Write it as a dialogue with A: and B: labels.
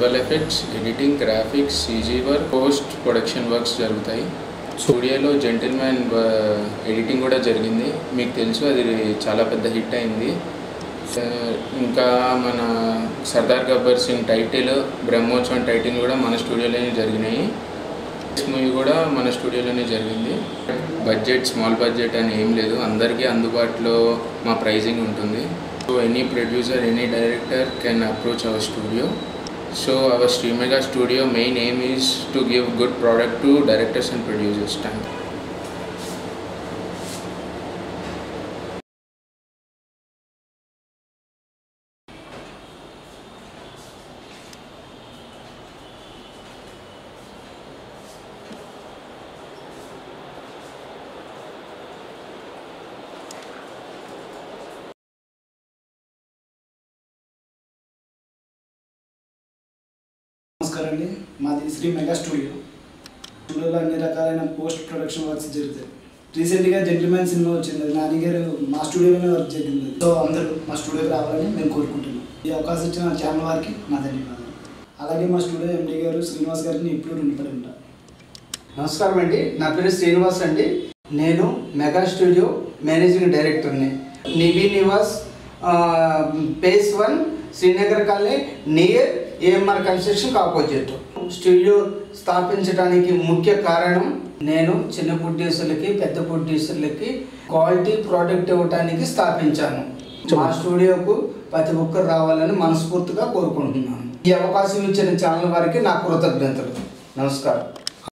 A: visual effects editing graphics CG work post production works జరుగుతాయి స్టూడియోలో gentleman editing కూడా జరిగింది మీకు తెలుసు అది చాలా పెద్ద హిట్ అయింది ఆ, ఇంకా మన సర్దార్ గబ్బర్ సింగ్ టైటిల్ బ్రహ్మోత్సవం టైటిల్ కూడా మన స్టూడియోలోనే జరిగినాయి మూవీ కూడా మన స్టూడియోలోనే జరిగింది బడ్జెట్ స్మాల్ బడ్జెట్ అని ఏం లేదు అందరికీ అందుబాటులో మా ప్రైజింగ్ ఉంటుంది so any producer any director can approach our studio so our Sri Mega studio main aim is to give good product to directors and producers thank
B: నమస్కారం అండి మాది శ్రీ మెగా స్టూడియో స్టూడియోలో అన్ని రకాలైన పోస్ట్ ప్రొడక్షన్ వర్క్స్ జరుగుతాయి రీసెంట్గా జెంటిల్మెన్ సినిమా వచ్చింది అది నాని గారు మా స్టూడియోలోనే వర్క్ జరిగింది సో అందరూ మా స్టూడియోకి రావాలని మేము కోరుకుంటున్నాం ఈ అవకాశం ఇచ్చిన ఛానల్ వారికి నా ధన్యవాదాలు అలాగే మా స్టూడియో ఎండి గారు శ్రీనివాస్ గారిని ఇప్పుడు రుణపడి ఉంటాను
C: నమస్కారం అండి నా పేరు శ్రీనివాస్ అండి నేను మెగా స్టూడియో మేనేజింగ్ డైరెక్టర్ని నిబి నివాస్ ఆ, phase one Srinagar colony near AMR construction opposite studio స్థాపించడానికి ముఖ్య కారణం నేను చిన్న ప్రొడ్యూసర్లకి పెద్ద ప్రొడ్యూసర్లకి క్వాలిటీ ప్రోడక్ట్ ఇవ్వడానికి స్థాపించాను మా స్టూడియోకు ప్రతి ఒక్కరు రావాలని మనస్ఫూర్తిగా కోరుకుంటున్నాను ఈ అవకాశం ఇచ్చిన ఛానల్ వారికి నా కృతజ్ఞతలు నమస్కారం